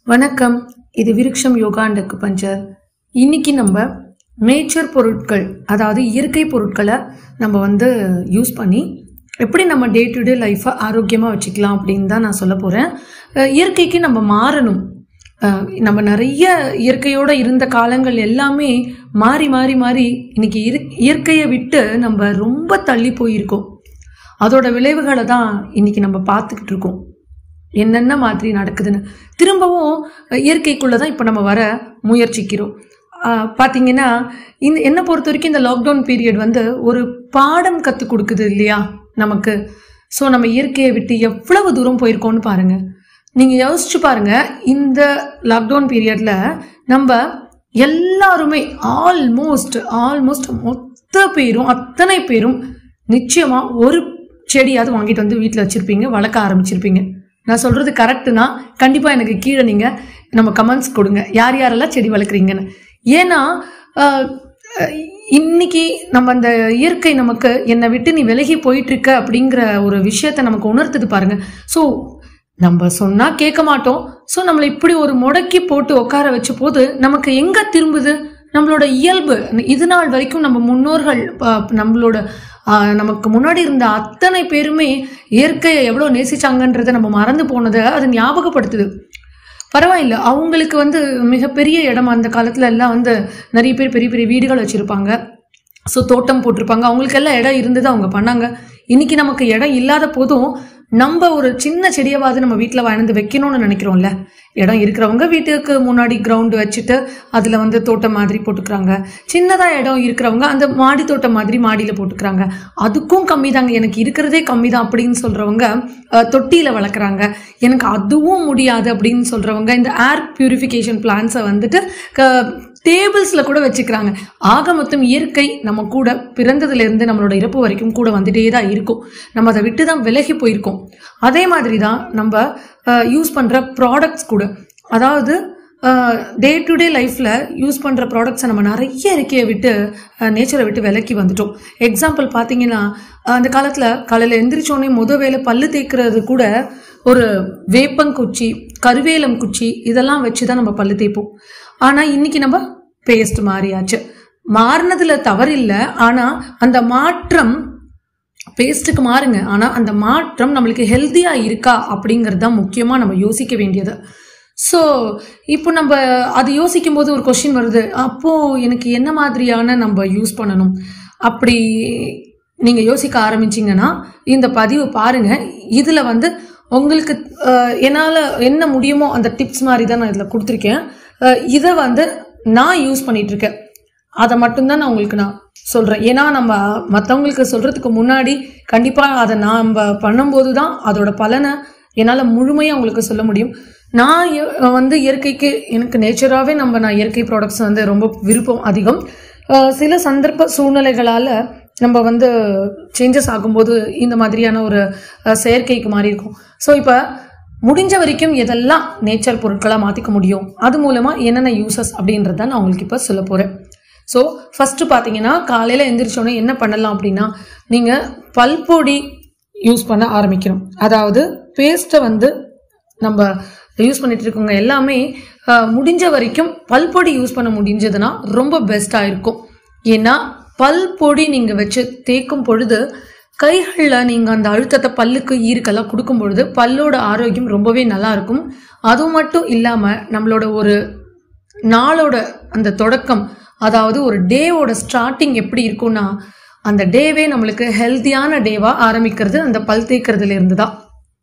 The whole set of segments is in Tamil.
வணக்கம் இது விருக்ஷம் யோகா அண்ட் அக்குபஞ்சர் இன்னைக்கு நம்ம நேச்சர் பொருட்கள் அதாவது இயற்கை பொருட்களை நம்ம வந்து யூஸ் பண்ணி எப்படி நம்ம டே டு டே லைஃப்பை ஆரோக்கியமாக வச்சுக்கலாம் அப்படின்னு தான் நான் சொல்ல போகிறேன் இயற்கைக்கு நம்ம மாறணும் அஹ் நம்ம நிறைய இயற்கையோட இருந்த காலங்கள் எல்லாமே மாறி மாறி மாறி இன்னைக்கு இரு- இயற்கையை விட்டு நம்ம ரொம்ப தள்ளி போயிருக்கோம் அதோட விளைவுகளை தான் இன்னைக்கு நம்ம பார்த்துக்கிட்டு இருக்கோம் என்னென்ன மாதிரி நடக்குதுன்னு திரும்பவும் இயற்கைக்குள்ளே தான் இப்போ நம்ம வர முயற்சிக்கிறோம் ஆஹ் பார்த்தீங்கன்னா இந்த என்னை பொறுத்த வரைக்கும் இந்த லாக்டவுன் பீரியட் வந்து ஒரு பாடம் கற்றுக் கொடுக்குது இல்லையா நமக்கு ஸோ நம்ம இயற்கையை விட்டு எவ்வளவு தூரம் போயிருக்கோம்னு பாருங்க நீங்கள் யோசிச்சு பாருங்க இந்த லாக்டவுன் பீரியடில் நம்ம எல்லாருமே ஆல்மோஸ்ட் ஆல்மோஸ்ட் மொத்த பேரும் அத்தனை பேரும் நிச்சயமாக ஒரு செடியாவது வாங்கிட்டு வந்து வீட்டில் வச்சுருப்பீங்க வளர்க்க ஆரம்பிச்சிருப்பீங்க நான் சொல்கிறது கரெக்டுனா கண்டிப்பாக எனக்கு கீழே நீங்கள் நம்ம கமெண்ட்ஸ் கொடுங்க யார் யாரெல்லாம் செடி வளர்க்குறீங்கன்னு ஏன்னா ஆஹ், அஹ், இன்னைக்கு நம்ம அந்த இயற்கை நமக்கு என்னை விட்டு நீ விலகி போயிட்டு இருக்க அப்படிங்கிற ஒரு விஷயத்த நமக்கு உணர்த்துது பாருங்க ஸோ நம்ம சொன்னா கேட்க மாட்டோம் ஸோ நம்மளை இப்படி ஒரு முடக்கி போட்டு உட்கார வச்ச போது நமக்கு எங்க திரும்புது நம்மளோட இயல்பு இது நாள் வரைக்கும் நம்ம முன்னோர்கள் ஆஹ், நம்மளோட ஆஹ், நமக்கு முன்னாடி இருந்த அத்தனை பேருமே இயற்கையை எவ்வளோ நேசிச்சாங்கன்றதை நம்ம மறந்து போனதை அது ஞாபகப்படுத்துது பரவாயில்ல அவங்களுக்கு வந்து மிகப்பெரிய இடம் அந்த காலத்துல எல்லாம் வந்து நிறைய பேர் பெரிய பெரிய வீடுகள் வச்சிருப்பாங்க ஸோ தோட்டம் போட்டிருப்பாங்க அவங்களுக்கு எல்லாம் இடம் இருந்தது அவங்க பண்ணாங்க இன்னைக்கு நமக்கு இடம் இல்லாத போதும் நம்ம ஒரு சின்ன செடியவாவது நம்ம வீட்டில் வாழ்ந்து வைக்கணும்னு நினைக்கிறோம்ல இடம் இருக்கிறவங்க வீட்டுக்கு முன்னாடி கிரவுண்டு வச்சுட்டு அதில் வந்து தோட்டம் மாதிரி போட்டுக்கிறாங்க சின்னதாக இடம் இருக்கிறவங்க அந்த மாடி தோட்டம் மாதிரி மாடியில் போட்டுக்கிறாங்க அதுக்கும் கம்மி தாங்க எனக்கு இருக்கிறதே கம்மி தான் அப்படின்னு சொல்கிறவங்க தொட்டியில் வளர்க்குறாங்க எனக்கு அதுவும் முடியாது அப்படின்னு சொல்கிறவங்க இந்த ஏர் பியூரிஃபிகேஷன் பிளான்ஸை வந்துட்டு க டேபிள்ஸில் கூட வச்சுக்கிறாங்க ஆக மொத்தம் இயற்கை நம்ம கூட பிறந்ததுலேருந்து நம்மளோட இறப்பு வரைக்கும் கூட வந்துட்டே தான் இருக்கும் நம்ம அதை விட்டு தான் விலகி போயிருக்கோம் அதே மாதிரி தான் நம்ம யூஸ் பண்ணுற ப்ராடக்ட்ஸ் கூட அதாவது டே டு டே லைஃப்பில் யூஸ் பண்ணுற ப்ராடக்ட்ஸை நம்ம நிறைய இயற்கையை விட்டு நேச்சரை விட்டு விலக்கி வந்துட்டோம் எக்ஸாம்பிள் பார்த்தீங்கன்னா அஹ், அந்த காலத்தில் காலையில் எந்திரிச்சோடனே முத வேலை பல்லு தேய்க்கிறது கூட ஒரு வேப்பங்குச்சி கருவேலம் குச்சி இதெல்லாம் வச்சு தான் நம்ம பல்லு தேய்ப்போம் ஆனால் இன்னைக்கு நம்ம பேஸ்ட் மாறியாச்சு மாறினதுல தவறில்லை ஆனால் அந்த மாற்றம் பேஸ்ட்டுக்கு மாறுங்க ஆனால் அந்த மாற்றம் நம்மளுக்கு ஹெல்த்தியாக இருக்கா அப்படிங்கிறது தான் முக்கியமாக நம்ம யோசிக்க வேண்டியது ஸோ இப்போ நம்ம அது யோசிக்கும் போது ஒரு கொஷின் வருது அப்போது எனக்கு என்ன மாதிரியான நம்ம யூஸ் பண்ணணும் அப்படி நீங்கள் யோசிக்க ஆரம்பிச்சிங்கன்னா இந்த பதிவு பாருங்கள் இதில் வந்து உங்களுக்கு அஹ், என்னால் என்ன முடியுமோ அந்த டிப்ஸ் மாதிரி தான் நான் இதில் கொடுத்துருக்கேன் அஹ், இதை வந்து நான் யூஸ் பண்ணிட்டு இருக்கேன் அதை மட்டும்தான் நான் உங்களுக்கு நான் சொல்கிறேன் ஏன்னா நம்ம மற்றவங்களுக்கு சொல்கிறதுக்கு முன்னாடி கண்டிப்பாக அதை நம்ம பண்ணும்போது தான் அதோட பலனை என்னால் முழுமையாக உங்களுக்கு சொல்ல முடியும் நான் இய- வந்து இயற்கைக்கு எனக்கு நேச்சராகவே நம்ம நான் இயற்கை ப்ராடக்ட்ஸ் வந்து ரொம்ப விருப்பம் அதிகம் அஹ் சில சந்தர்ப்ப சூழ்நிலைகளால் நம்ம வந்து சேஞ்சஸ் ஆகும்போது இந்த மாதிரியான ஒரு அஹ், செயற்கைக்கு மாறி இருக்கும் ஸோ இப்போ முடிஞ்ச வரைக்கும் எதெல்லாம் நேச்சர் பொருட்களாக மாற்றிக்க முடியும் அது மூலமாக என்னென்ன யூசஸ் அப்படின்றத நான் உங்களுக்கு இப்போ சொல்ல போகிறேன் ஸோ ஃபஸ்ட்டு பார்த்தீங்கன்னா காலையில் எந்திரிச்சோன்னே என்ன பண்ணலாம் அப்படின்னா நீங்கள் பல்பொடி யூஸ் பண்ண ஆரம்பிக்கணும் அதாவது பேஸ்ட்டை வந்து நம்ம யூஸ் பண்ணிட்டு இருக்கவங்க எல்லாமே அஹ், முடிஞ்ச வரைக்கும் பல்பொடி யூஸ் பண்ண முடிஞ்சதுன்னா ரொம்ப பெஸ்ட்டாக இருக்கும் ஏன்னா பல்பொடி நீங்கள் வச்சு தேய்க்கும் பொழுது கைகளில் நீங்கள் அந்த அழுத்தத்தை பல்லுக்கு ஈருக்கெல்லாம் கொடுக்கும் பொழுது பல்லோட ஆரோக்கியம் ரொம்பவே நல்லா இருக்கும் அது மட்டும் இல்லாமல் நம்மளோட ஒரு நாளோட அந்த தொடக்கம் அதாவது ஒரு டேவோட ஸ்டார்டிங் எப்படி இருக்கும்னா அந்த டேவே நம்மளுக்கு ஹெல்த்தியான டேவா ஆரம்பிக்கிறது அந்த பல் தேய்க்கிறதுல இருந்து தான்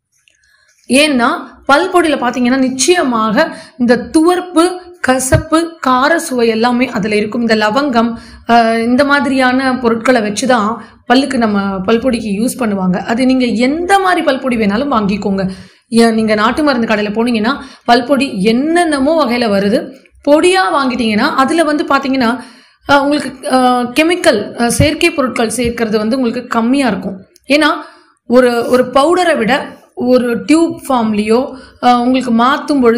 ஏன்னா பல்பொடியில் பார்த்தீங்கன்னா நிச்சயமாக இந்த துவர்ப்பு கசப்பு கார சுவை எல்லாமே அதில் இருக்கும் இந்த லவங்கம் ஆஹ், இந்த மாதிரியான பொருட்களை வச்சு தான் பல்லுக்கு நம்ம பல்பொடிக்கு யூஸ் பண்ணுவாங்க அது நீங்கள் எந்த மாதிரி பல்பொடி வேணாலும் வாங்கிக்கோங்க ஏன் நீங்கள் நாட்டு மருந்து கடையில் போனீங்கன்னா பல்பொடி என்னென்னமோ வகையில் வருது பொடியாக வாங்கிட்டீங்கன்னா அதில் வந்து பார்த்தீங்கன்னா ஆஹ், உங்களுக்கு கெமிக்கல் செயற்கை பொருட்கள் சேர்க்கறது வந்து உங்களுக்கு கம்மியாக இருக்கும் ஏன்னா ஒரு ஒரு பவுடரை விட ஒரு டியூப் ஃபார்ம்லேயோ உங்களுக்கு மாற்றும் பொழுது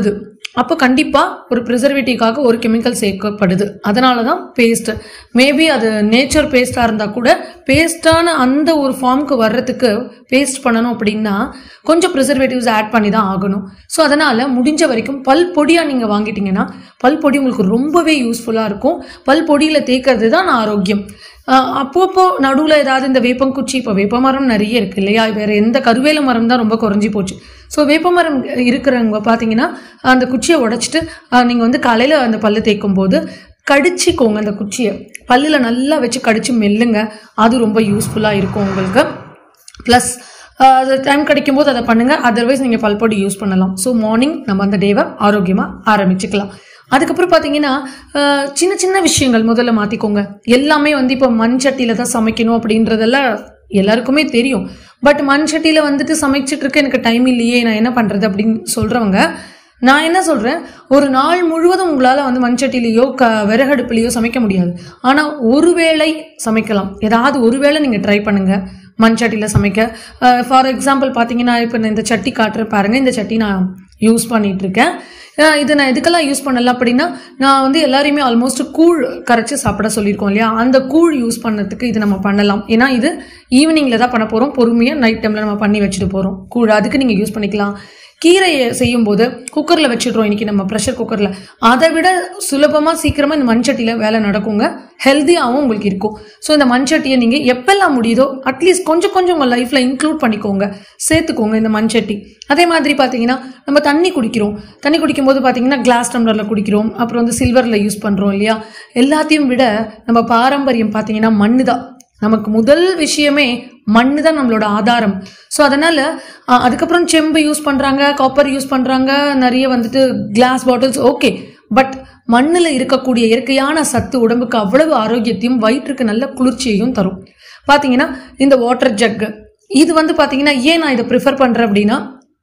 அப்போ கண்டிப்பாக ஒரு ப்ரிசர்வேட்டிவ்காக ஒரு கெமிக்கல் சேர்க்கப்படுது அதனால தான் பேஸ்ட் மேபி அது நேச்சர் பேஸ்ட்டாக இருந்தால் கூட பேஸ்டான அந்த ஒரு ஃபார்முக்கு வர்றதுக்கு பேஸ்ட் பண்ணணும் அப்படின்னா கொஞ்சம் ப்ரிசர்வேட்டிவ்ஸ் ஆட் பண்ணி தான் ஆகணும் ஸோ அதனால் முடிஞ்ச வரைக்கும் பல் பொடியாக நீங்கள் வாங்கிட்டீங்கன்னா பல் பொடி உங்களுக்கு ரொம்பவே யூஸ்ஃபுல்லாக இருக்கும் பல் பொடியில் தேய்க்கிறது தான் ஆரோக்கியம் ஆஹ் அப்பப்போ நடுவில் ஏதாவது இந்த வேப்பங்குச்சி இப்போ வேப்ப மரம் நிறைய இருக்கு இல்லையா வேற எந்த கருவேல மரம் தான் ரொம்ப குறைஞ்சி போச்சு ஸோ வேப்ப மரம் இருக்கிறவங்க பார்த்தீங்கன்னா அந்த குச்சியை உடைச்சிட்டு நீங்கள் வந்து காலையில் அந்த பல்லு தேய்க்கும் போது கடிச்சிக்கோங்க அந்த குச்சியை பல்லில் நல்லா வச்சு கடிச்சு மெல்லுங்க அது ரொம்ப யூஸ்ஃபுல்லாக இருக்கும் உங்களுக்கு ப்ளஸ் அது டைம் கிடைக்கும் போது அதை பண்ணுங்க அதர்வைஸ் நீங்கள் பல்பொடி யூஸ் பண்ணலாம் ஸோ மார்னிங் நம்ம அந்த டேவை ஆரோக்கியமாக ஆரம்பிச்சுக்கலாம் அதுக்கப்புறம் பார்த்தீங்கன்னா அஹ், சின்ன சின்ன விஷயங்கள் முதல்ல மாற்றிக்கோங்க எல்லாமே வந்து இப்போ மண் சட்டியில் தான் சமைக்கணும் அப்படின்றதெல்லாம் எல்லாருக்குமே தெரியும் பட் மண் சட்டியில் வந்துட்டு சமைச்சிட்டு இருக்க எனக்கு டைம் இல்லையே நான் என்ன பண்ணுறது அப்படின்னு சொல்கிறவங்க நான் என்ன சொல்கிறேன் ஒரு நாள் முழுவதும் உங்களால் வந்து மண்சட்டிலேயோ க விறகடுப்புலேயோ சமைக்க முடியாது ஆனால் ஒருவேளை சமைக்கலாம் ஏதாவது ஒருவேளை நீங்கள் ட்ரை பண்ணுங்கள் மண்சட்டியில் சமைக்க ஃபார் எக்ஸாம்பிள் பார்த்தீங்கன்னா இப்போ நான் இந்த சட்டி காட்டுறேன் பாருங்கள் இந்த சட்டி நான் யூஸ் பண்ணிட்டு இருக்கேன் அஹ் இது நான் எதுக்கெல்லாம் யூஸ் பண்ணல அப்படின்னா நான் வந்து எல்லாரையுமே ஆல்மோஸ்ட் கூழ் கரைச்சி சாப்பிட சொல்லியிருக்கோம் இல்லையா அந்த கூழ் யூஸ் பண்ணதுக்கு இது நம்ம பண்ணலாம் ஏன்னா இது ஈவினிங்கில் தான் பண்ண போகிறோம் பொறுமையாக நைட் டைமில் நம்ம பண்ணி வச்சுட்டு போகிறோம் கூழ் அதுக்கு நீங்கள் யூஸ் பண்ணிக்கலாம் கீரையை செய்யும்போது குக்கரில் வச்சிடுறோம் இன்னைக்கு நம்ம ப்ரெஷர் குக்கரில் அதை விட சுலபமாக சீக்கிரமாக இந்த மண்சட்டியில் வேலை நடக்குங்க ஹெல்த்தியாகவும் உங்களுக்கு இருக்கும் ஸோ இந்த மண்சட்டியை நீங்கள் எப்பெல்லாம் முடியுதோ அட்லீஸ்ட் கொஞ்சம் கொஞ்சம் உங்கள் லைஃப்பில் இன்க்ளூட் பண்ணிக்கோங்க சேர்த்துக்கோங்க இந்த மண்சட்டி அதே மாதிரி பார்த்தீங்கன்னா நம்ம தண்ணி குடிக்கிறோம் தண்ணி குடிக்கும்போது பார்த்தீங்கன்னா கிளாஸ் டம்ளரில் குடிக்கிறோம் அப்புறம் வந்து சில்வரில் யூஸ் பண்ணுறோம் இல்லையா எல்லாத்தையும் விட நம்ம பாரம்பரியம் பார்த்தீங்கன்னா மண்ணு தான் நமக்கு முதல் விஷயமே மண்ணு தான் நம்மளோட ஆதாரம் ஸோ அதனால அஹ், அதுக்கப்புறம் செம்பு யூஸ் பண்றாங்க காப்பர் யூஸ் பண்றாங்க நிறைய வந்துட்டு கிளாஸ் பாட்டில்ஸ் ஓகே பட் மண்ணில் இருக்கக்கூடிய இயற்கையான சத்து உடம்புக்கு அவ்வளவு ஆரோக்கியத்தையும் வயிற்றுக்கு நல்ல குளிர்ச்சியையும் தரும் பார்த்தீங்கன்னா இந்த வாட்டர் ஜக்கு இது வந்து பார்த்தீங்கன்னா ஏன் நான் இதை ப்ரிஃபர் பண்ணுறேன் அப்படின்னா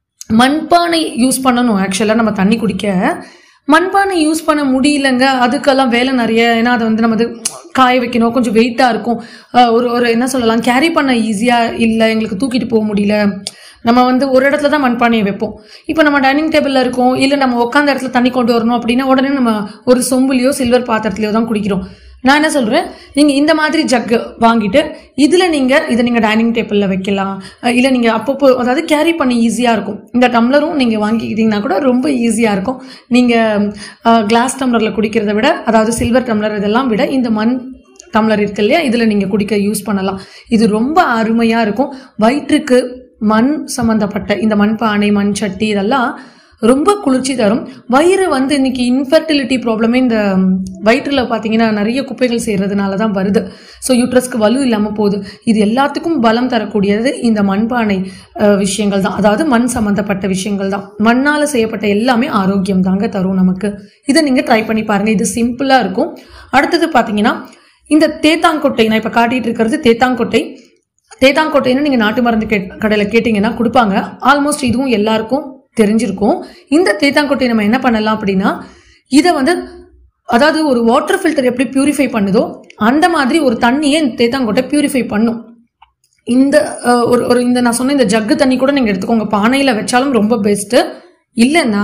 மண்பானை யூஸ் பண்ணணும் ஆக்சுவலாக நம்ம தண்ணி குடிக்க மண்பானை யூஸ் பண்ண முடியலங்க அதுக்கெல்லாம் வேலை நிறைய ஏன்னா அதை வந்து நம்ம வந்து காய வைக்கணும் கொஞ்சம் வெயிட்டாக இருக்கும் அஹ் ஒரு ஒரு என்ன சொல்லலாம் கேரி பண்ண ஈஸியாக இல்லை எங்களுக்கு தூக்கிட்டு போக முடியல நம்ம வந்து ஒரு இடத்துல தான் மண்பானையை வைப்போம் இப்போ நம்ம டைனிங் டேபிளில் இருக்கோம் இல்லை நம்ம உட்காந்த இடத்துல தண்ணி கொண்டு வரணும் அப்படின்னா உடனே நம்ம ஒரு சொம்புலையோ சில்வர் பாத்திரத்துலையோ தான் குடிக்கிறோம் நான் என்ன சொல்கிறேன் நீங்கள் இந்த மாதிரி ஜக்கு வாங்கிட்டு இதில் நீங்கள் இதை நீங்கள் டைனிங் டேபிளில் வைக்கலாம் இல்லை நீங்கள் அப்பப்போ அதாவது கேரி பண்ணி ஈஸியாக இருக்கும் இந்த டம்ளரும் நீங்கள் வாங்கிக்கிட்டீங்கன்னா கூட ரொம்ப ஈஸியாக இருக்கும் நீங்கள் கிளாஸ் டம்ளரில் குடிக்கிறத விட அதாவது சில்வர் டம்ளர் இதெல்லாம் விட இந்த மண் டம்ளர் இருக்கு இல்லையா இதில் நீங்கள் குடிக்க யூஸ் பண்ணலாம் இது ரொம்ப அருமையாக இருக்கும் வயிற்றுக்கு மண் சம்மந்தப்பட்ட இந்த மண்பானை மண் சட்டி இதெல்லாம் ரொம்ப குளிர்ச்சி தரும் வயிறு வந்து இன்னைக்கு இன்ஃபர்டிலிட்டி ப்ராப்ளமே இந்த வயிற்றில் பார்த்தீங்கன்னா நிறைய குப்பைகள் செய்கிறதுனால தான் வருது ஸோ யூட்ரஸ்க்கு வலு இல்லாமல் போகுது இது எல்லாத்துக்கும் பலம் தரக்கூடியது இந்த மண்பானை அஹ், விஷயங்கள் தான் அதாவது மண் சம்மந்தப்பட்ட விஷயங்கள் தான் மண்ணால் செய்யப்பட்ட எல்லாமே ஆரோக்கியம் தாங்க தரும் நமக்கு இதை நீங்கள் ட்ரை பண்ணி பாருங்கள் இது சிம்பிளாக இருக்கும் அடுத்தது பார்த்தீங்கன்னா இந்த தேத்தாங்கொட்டை நான் இப்போ காட்டிட்டு இருக்கிறது தேத்தாங்கொட்டை தேத்தாங்கொட்டைன்னு நீங்கள் நாட்டு மருந்து கே கடையில் கேட்டிங்கன்னா கொடுப்பாங்க ஆல்மோஸ்ட் இதுவும் எல்லாருக்கும் தெரிஞ்சிருக்கும் இந்த தேத்தாங்கொட்டையை நம்ம என்ன பண்ணலாம் அப்படின்னா இதை வந்து அதாவது ஒரு வாட்டர் ஃபில்டர் எப்படி பியூரிஃபை பண்ணுதோ அந்த மாதிரி ஒரு தண்ணியை இந்த தேத்தாங்கொட்டை பியூரிஃபை பண்ணும் இந்த அஹ், ஒரு ஒரு இந்த நான் சொன்ன இந்த ஜக்கு தண்ணி கூட நீங்கள் எடுத்துக்கோங்க பானையில் வச்சாலும் ரொம்ப பெஸ்ட்டு இல்லைன்னா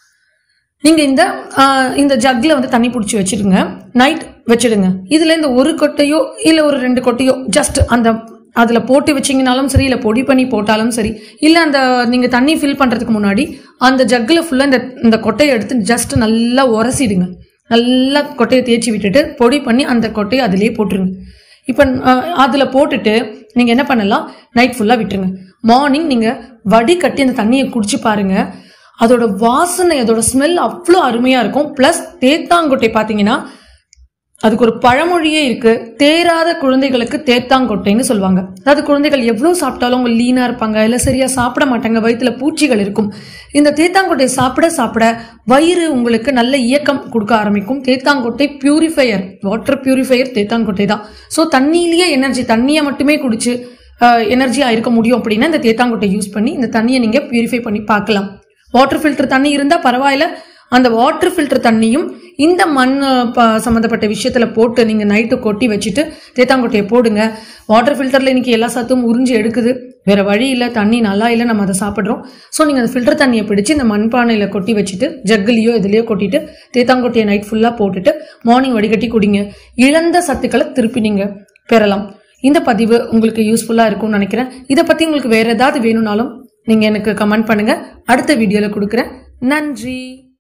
நீங்கள் இந்த ஆஹ், இந்த ஜக்கில் வந்து தண்ணி பிடிச்சி வச்சிடுங்க நைட் வச்சிடுங்க இதில் இந்த ஒரு கொட்டையோ இல்லை ஒரு ரெண்டு கொட்டையோ ஜஸ்ட் அந்த அதில் போட்டு வச்சிங்கனாலும் சரி இல்லை பொடி பண்ணி போட்டாலும் சரி இல்லை அந்த நீங்கள் தண்ணி ஃபில் பண்ணுறதுக்கு முன்னாடி அந்த ஜக்கில் ஃபுல்லாக இந்த இந்த கொட்டையை எடுத்து ஜஸ்ட் நல்லா உரசிடுங்க நல்லா கொட்டையை தேய்ச்சி விட்டுட்டு பொடி பண்ணி அந்த கொட்டையை அதிலேயே போட்டுருங்க இப்போ அதில் போட்டுட்டு நீங்கள் என்ன பண்ணலாம் நைட் ஃபுல்லாக விட்டுருங்க மார்னிங் நீங்கள் வடிகட்டி அந்த தண்ணியை குடிச்சு பாருங்க அதோட வாசனை அதோட ஸ்மெல் அவ்வளோ அருமையாக இருக்கும் ப்ளஸ் தேத்தாங்கொட்டை பார்த்தீங்கன்னா அதுக்கு ஒரு பழமொழியே இருக்கு தேராத குழந்தைகளுக்கு தேத்தாங்கொட்டைன்னு சொல்லுவாங்க அதாவது குழந்தைகள் எவ்வளோ சாப்பிட்டாலும் அவங்க லீனாக இருப்பாங்க இல்லை சரியா சாப்பிட மாட்டாங்க வயிற்றுல பூச்சிகள் இருக்கும் இந்த தேத்தாங்கொட்டை சாப்பிட சாப்பிட வயிறு உங்களுக்கு நல்ல இயக்கம் கொடுக்க ஆரம்பிக்கும் தேத்தாங்கொட்டை பியூரிஃபையர் வாட்டர் பியூரிஃபையர் தேத்தாங்கொட்டை தான் ஸோ தண்ணியிலேயே எனர்ஜி தண்ணியை மட்டுமே குடிச்சு எனர்ஜியாக இருக்க முடியும் அப்படின்னா இந்த தேத்தாங்கொட்டை யூஸ் பண்ணி இந்த தண்ணியை நீங்கள் பியூரிஃபை பண்ணி பார்க்கலாம் வாட்டர் ஃபில்டர் தண்ணி இருந்தால் பரவாயில்ல அந்த வாட்டர் ஃபில்டர் தண்ணியும் இந்த மண் அஹ், ப- சம்மந்தப்பட்ட விஷயத்தில் போட்டு நீங்கள் நைட்டு கொட்டி வச்சுட்டு தேத்தாங்கொட்டையை போடுங்க வாட்டர் ஃபில்டரில் இன்னைக்கு எல்லா சத்தும் உறிஞ்சி எடுக்குது வேற வழி இல்லை தண்ணி நல்லா இல்லை நம்ம அதை சாப்பிட்றோம் ஸோ நீங்கள் அந்த ஃபில்டர் தண்ணியை பிடிச்சி இந்த மண்பானையில் கொட்டி வச்சுட்டு ஜக்குலையோ இதுலையோ கொட்டிட்டு தேத்தாங்கொட்டியை நைட் ஃபுல்லாக போட்டுட்டு மார்னிங் வடிகட்டி குடிங்க இழந்த சத்துக்களை திருப்பி நீங்கள் பெறலாம் இந்த பதிவு உங்களுக்கு யூஸ்ஃபுல்லாக இருக்கும்னு நினைக்கிறேன் இதை பற்றி உங்களுக்கு வேற ஏதாவது வேணும்னாலும் நீங்கள் எனக்கு கமெண்ட் பண்ணுங்க அடுத்த வீடியோவில் கொடுக்குறேன் நன்றி